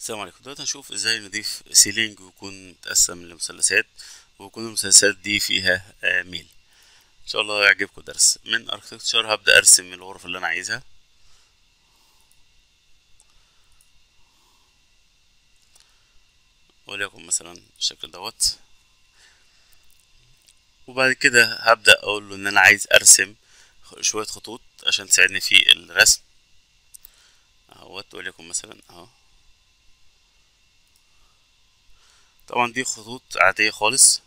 السلام عليكم دلوقتي هنشوف ازاي نضيف سيلينج ويكون متقسم لمثلثات ويكون المثلثات دي فيها آه، ميل ان شاء الله يعجبكم الدرس من اركتكتشر هبدأ ارسم الغرف اللي انا عايزها وليكن مثلا بالشكل دوت وبعد كده هبدأ اقول له ان انا عايز ارسم شوية خطوط عشان تساعدني في الرسم اهوت وليكن مثلا اهو طبعا دي خطوط عادية خالص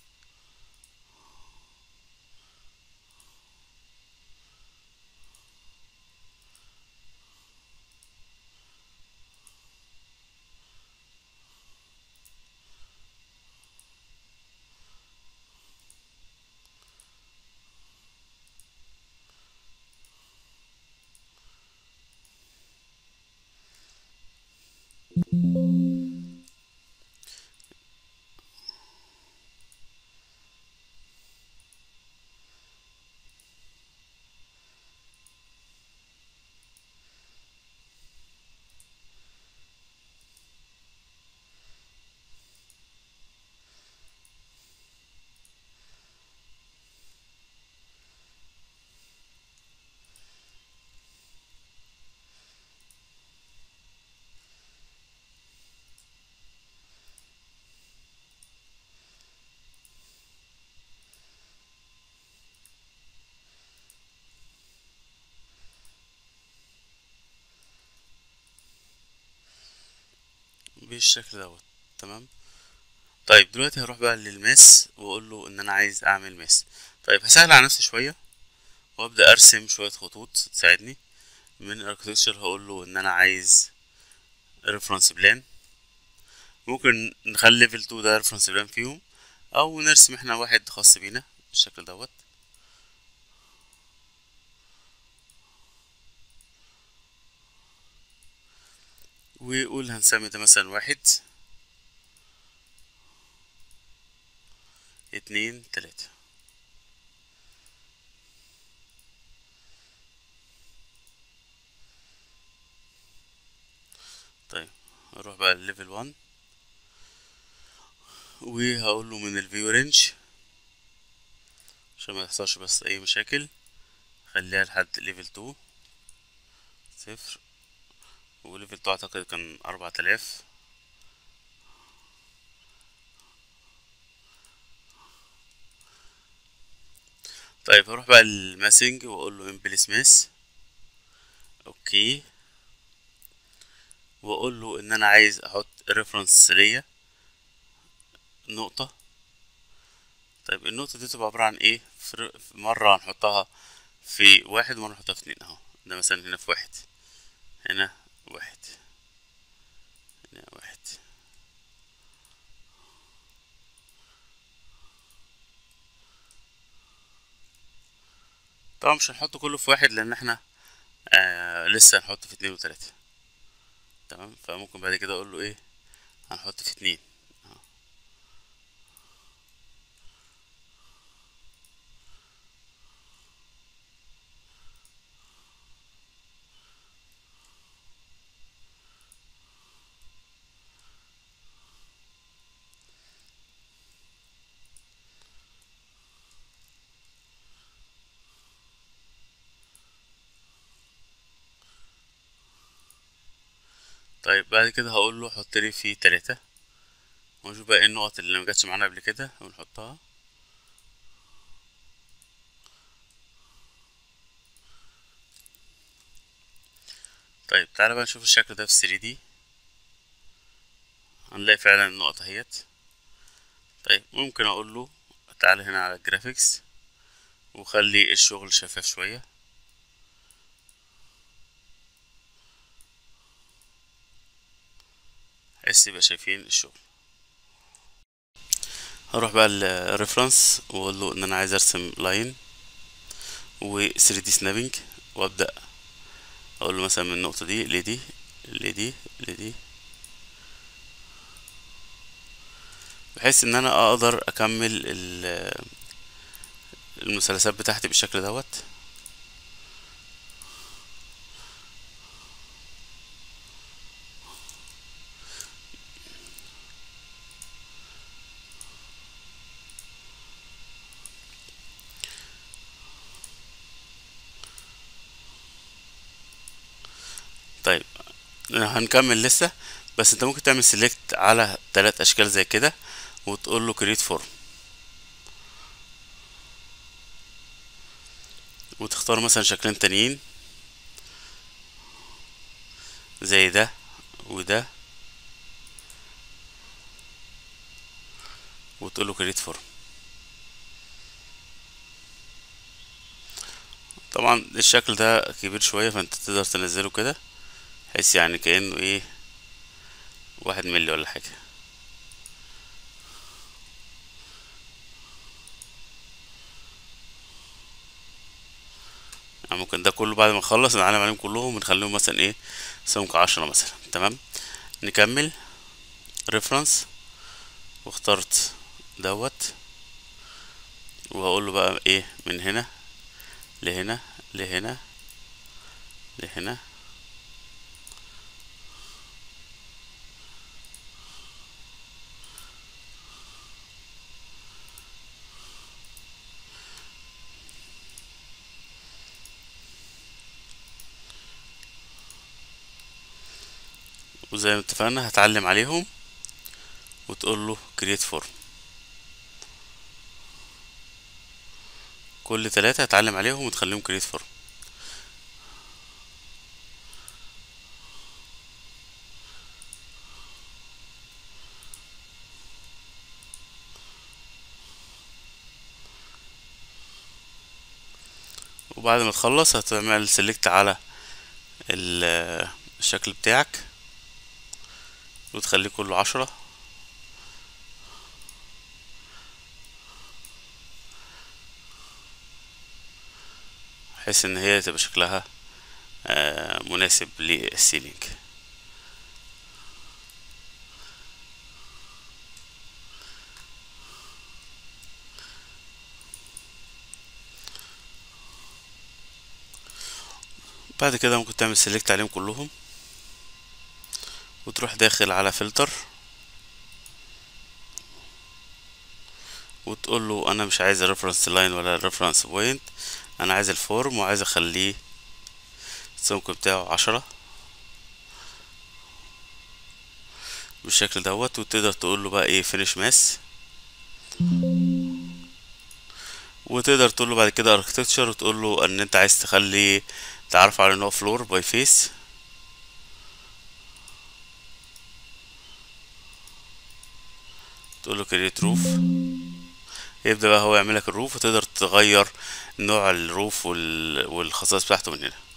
بالشكل دوت تمام طيب دلوقتي هروح بقى للماس واقول له ان انا عايز اعمل ماس طيب هسهل على نفسي شويه وابدا ارسم شويه خطوط تساعدني من اركتكتشر هقول له ان انا عايز ريفرنس بلان ممكن نخلي ليفل 2 ده ريفرنس بلان فيهم او نرسم احنا واحد خاص بينا بالشكل دوت وقول هنسمي ده مثلا واحد اتنين تلاتة طيب اروح بقى لليفل 1 وهقول له من الفيو رينج عشان ما يحصلش بس اي مشاكل خليها لحد ليفل 2 صفر وليفل 2 اعتقد كان اربعة الاف طيب هروح بقى للماسنج واقول له امبلس ماس اوكي واقول له ان انا عايز احط ريفرنس ليا نقطة طيب النقطة دي تبقى عبارة عن ايه في مرة هنحطها في واحد ومرة نحطها في اتنين اهو ده مثلا هنا في واحد هنا واحد هنا واحد طبعا مش هنحط كله في واحد لان احنا آه لسه هنحط في اتنين وتلاتة تمام فممكن بعد كده اقول له ايه هنحط في اتنين طيب بعد كده هقول له حط لي فيه تلاتة ونشوف بقى ايه النقط اللي مجتش معانا قبل كده ونحطها طيب تعالى بقى نشوف الشكل ده في 3 دي هنلاقي فعلا النقط اهيت طيب ممكن اقول له تعالى هنا على الجرافيكس وخلي الشغل شفاف شويه بحيث يبقى شايفين الشغل هروح بقى للريفرنس واقول له ان انا عايز ارسم لاين و 3 دي سنابنج وابدا اقول له مثلا من النقطه دي لدي لدي لدي بحيث ان انا اقدر اكمل المثلثات بتاعتي بالشكل دوت هنكمل لسه بس انت ممكن تعمل سيلكت على ثلاث اشكال زي كده وتقول له كريت فورم وتختار مثلا شكلين تانيين زي ده وده وتقول له كريت فورم طبعا الشكل ده كبير شوية فانت تقدر تنزله كده بحيث يعني كأنه ايه واحد ملي ولا حاجة يعني ممكن ده كله بعد ما نخلص نعلم عليهم كلهم ونخليهم مثلا ايه سمك عشرة مثلا تمام نكمل ريفرنس واخترت دوت وهقول له بقى ايه من هنا لهنا لهنا لهنا وزي ما اتفقنا هتعلم عليهم وتقول له create form كل ثلاثة هتعلم عليهم وتخليهم create form وبعد ما تخلص هتعمل سيلكت على ال- الشكل بتاعك وتخليه كله عشرة بحيث ان هي تبقى شكلها آه، مناسب للسيلينج بعد كده ممكن تعمل سيلكت عليهم كلهم وتروح داخل على فلتر وتقول له انا مش عايز الريفرنس لاين ولا الريفرنس بوينت انا عايز الفورم وعايز اخليه السمك بتاعه عشرة بالشكل دوت وتقدر تقول له بقى ايه فينيش ماس وتقدر تقول له بعد كده اركتكتشر وتقول له ان انت عايز تخلي تعرف على ان هو فلور باي فيس تقول له كريت روف يبدأ بقى هو يعمل لك الروف وتقدر تغير نوع الروف وال... والخصائص بتاعته من هنا